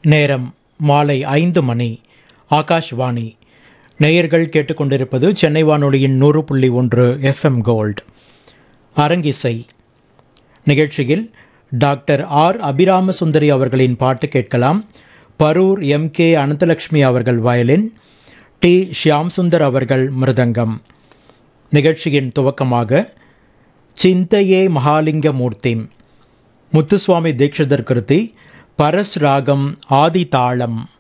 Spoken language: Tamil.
நேரம் மாலை ஐந்து மணி ஆகாஷ்வாணி நேயர்கள் கேட்டுக்கொண்டிருப்பது சென்னை வானொலியின் நூறு புள்ளி ஒன்று எஃப்எம் கோல்ட் அரங்கிசை நிகழ்ச்சியில் டாக்டர் ஆர் அபிராம சுந்தரி அவர்களின் பாட்டு கேட்கலாம் பரூர் எம் கே அனந்தலட்சுமி அவர்கள் வயலின் டி ஷியாம் சுந்தர் அவர்கள் மிருதங்கம் நிகழ்ச்சியின் துவக்கமாக சிந்தையே மகாலிங்க மூர்த்திம் முத்துசுவாமி தீட்சிதர் கிருதி பரஸ் ராகம் ஆதி தாளம்